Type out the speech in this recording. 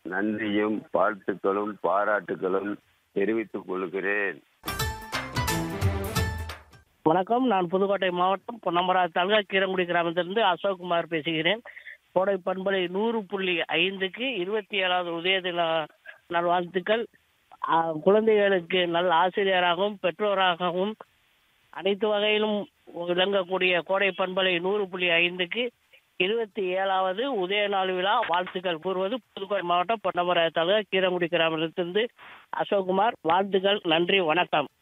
நன்றியும் வாழ்த்துக்களும் பாராட்டுகளும் தெரிவித்துக் கொள்கிறேன் வணக்கம் நான் புதுக்கோட்டை மாவட்டம் பொன்னமரா தாலுகா கீரங்குடி கிராமத்திலிருந்து அசோக்குமார் பேசுகிறேன் கோடை பண்பலை நூறு புள்ளி ஐந்துக்கு இருபத்தி ஏழாவது உதய தின நல்வாழ்த்துக்கள் ஆ, குழந்தைகளுக்கு நல்ல ஆசிரியராகவும் பெற்றோராகவும் அனைத்து வகையிலும் விளங்கக்கூடிய கோடை பண்பலை நூறு புள்ளி ஐந்துக்கு இருபத்தி ஏழாவது உதய நாள் விழா வாழ்த்துக்கள் கூறுவது புதுக்கோட்டை மாவட்டம் பொன்னமரா தாலுகா கீரங்குடி கிராமத்திலிருந்து அசோக்குமார் வாழ்த்துக்கள் நன்றி வணக்கம்